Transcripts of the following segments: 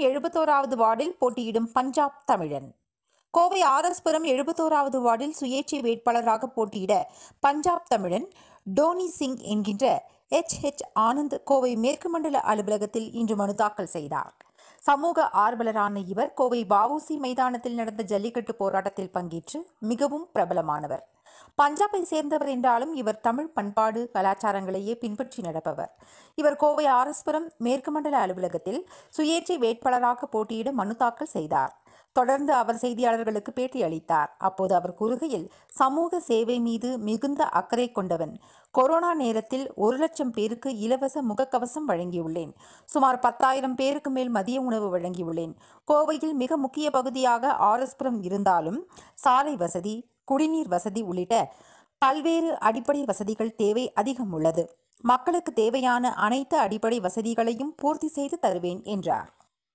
எழுபத்தோராவது வார்டில் போட்டியிடும் பஞ்சாப் தமிழன் கோவை ஆர்எஸ்புரம் எழுபத்தோராவது வார்டில் சுயேட்சை வேட்பாளராக போட்டியிட பஞ்சாப் தமிழன் டோனி சிங் என்கின்ற எச் ஹெச் ஆனந்த் கோவை மேற்கு மண்டல அலுவலகத்தில் இன்று மனு தாக்கல் செய்தார் சமூக ஆர்வலரான இவர் கோவை வஉசி மைதானத்தில் நடந்த ஜல்லிக்கட்டு போராட்டத்தில் பங்கேற்று மிகவும் பிரபலமானவர் பஞ்சாபை சேர்ந்தவர் என்றாலும் இவர் தமிழ் பண்பாடு கலாச்சாரங்களையே பின்பற்றி நடப்பவர் இவர் கோவை ஆர்எஸ்புரம் மேற்கு மண்டல அலுவலகத்தில் சுயேட்சை வேட்பாளராக போட்டியிட மனு தாக்கல் செய்தார் தொடர்ந்து அவர் செய்தியாளர்களுக்கு பேட்டி அளித்தார் அப்போது அவர் கூறுகையில் சமூக சேவை மீது மிகுந்த அக்கறை கொண்டவன் கொரோனா நேரத்தில் ஒரு லட்சம் பேருக்கு இலவச முகக்கவசம் வழங்கியுள்ளேன் சுமார் பத்தாயிரம் பேருக்கு மேல் மதிய உணவு வழங்கியுள்ளேன் கோவையில் மிக முக்கிய பகுதியாக ஆர்எஸ்புரம் இருந்தாலும் சாலை வசதி குடிநீர் வசதி உள்ளிட்ட பல்வேறு அடிப்படை வசதிகள் தேவை அதிகம் உள்ளது மக்களுக்கு தேவையான அனைத்து அடிப்படை வசதிகளையும் பூர்த்தி செய்து தருவேன் என்றார்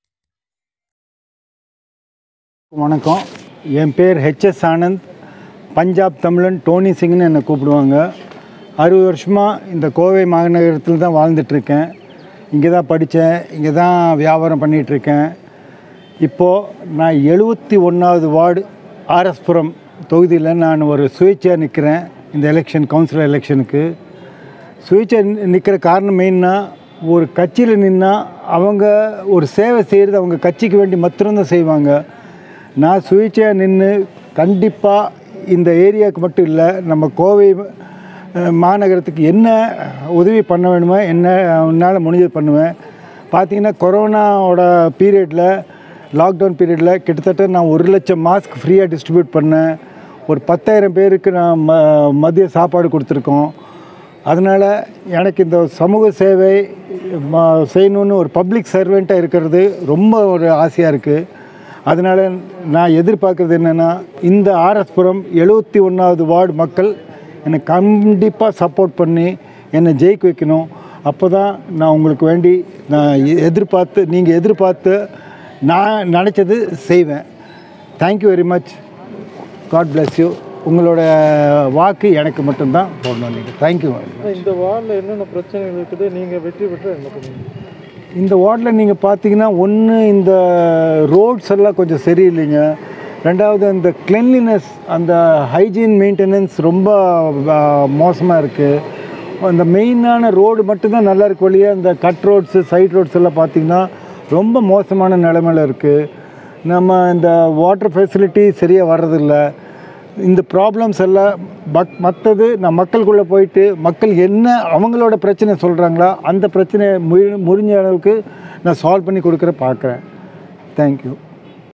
வணக்கம் என் பேர் ஹெச்எஸ் ஆனந்த் பஞ்சாப் தமிழன் டோனி சிங்னு என்னை கூப்பிடுவாங்க அறுபது வருஷமாக இந்த கோவை மாநகரத்தில் தான் வாழ்ந்துட்டுருக்கேன் இங்கே தான் படித்தேன் இங்கே தான் வியாபாரம் பண்ணிகிட்ருக்கேன் இப்போது நான் எழுபத்தி ஒன்றாவது வார்டு ஆர்எஸ்புரம் தொகுதியில் நான் ஒரு சுயேட்சையாக நிற்கிறேன் இந்த எலெக்ஷன் கவுன்சிலர் எலெக்ஷனுக்கு சுயேட்சை நிற்கிற காரணம் மெயின்னா ஒரு கட்சியில் நின்னா அவங்க ஒரு சேவை செய்கிறது அவங்க கட்சிக்கு வேண்டி மாத்திரம்தான் செய்வாங்க நான் சுயேட்சையாக நின்று கண்டிப்பாக இந்த ஏரியாவுக்கு மட்டும் இல்லை நம்ம கோவை அஹ், மாநகரத்துக்கு என்ன உதவி பண்ண வேணுமோ என்ன என்னால் முடிஞ்சது பண்ணுவேன் பார்த்தீங்கன்னா கொரோனாவோட பீரியடில் லாக்டவுன் பீரியடில் கிட்டத்தட்ட நான் ஒரு லட்சம் மாஸ்க் ஃப்ரீயாக டிஸ்ட்ரிபியூட் பண்ணேன் ஒரு பத்தாயிரம் பேருக்கு நான் ம மதிய சாப்பாடு கொடுத்துருக்கோம் அதனால் எனக்கு இந்த சமூக சேவை ம- செய்யணுன்னு ஒரு பப்ளிக் சர்வெண்ட்டாக இருக்கிறது ரொம்ப ஒரு ஆசையாக இருக்குது அதனால் நான் எதிர்பார்க்குறது என்னென்னா இந்த ஆர்எஸ்புரம் எழுபத்தி ஒன்றாவது வார்டு மக்கள் என்னை கண்டிப்பாக சப்போர்ட் பண்ணி என்னை ஜெயிக்க வைக்கணும் அப்போ தான் நான் உங்களுக்கு வேண்டி நான் எ- எதிர்பார்த்து நீங்கள் எதிர்பார்த்து நான் நினச்சது செய்வேன் thank you very much God bless you உங்களோட வாக்கு எனக்கு மட்டும்தான் போடணும் நீங்கள் தேங்க்யூ இந்த வார்டில் என்னென்ன பிரச்சனைகள் இருக்குது நீங்கள் வெற்றி பெற்றால் என்ன பண்ணுவீங்க இந்த வார்டில் நீங்கள் பார்த்தீங்கன்னா ஒன்று இந்த ரோட்ஸ் எல்லாம் கொஞ்சம் சரியில்லைங்க ரெண்டாவது அந்த கிளென்லினஸ் அந்த ஹைஜீன் மெயின்டெனன்ஸ் ரொம்ப மோசமாக இருக்குது அந்த மெயினான ரோடு மட்டும்தான் நல்லா இருக்கு வழியே அந்த கட் ரோட்ஸு சைட் ரோட்ஸ் எல்லாம் பார்த்தீங்கன்னா ரொம்ப மோசமான நிலைமையில் இருக்குது நம்ம இந்த வாட்டர் ஃபெசிலிட்டி சரியாக வர்றதில்ல இந்த ப்ராப்ளம்ஸ் எல்லாம் பக் மற்றது நான் மக்களுக்குள்ளே போயிட்டு மக்கள் என்ன அவங்களோட பிரச்சனை சொல்கிறாங்களா அந்த பிரச்சனையை முடி முடிஞ்ச அளவுக்கு நான் சால்வ் பண்ணி கொடுக்குற பார்க்குறேன் தேங்க்யூ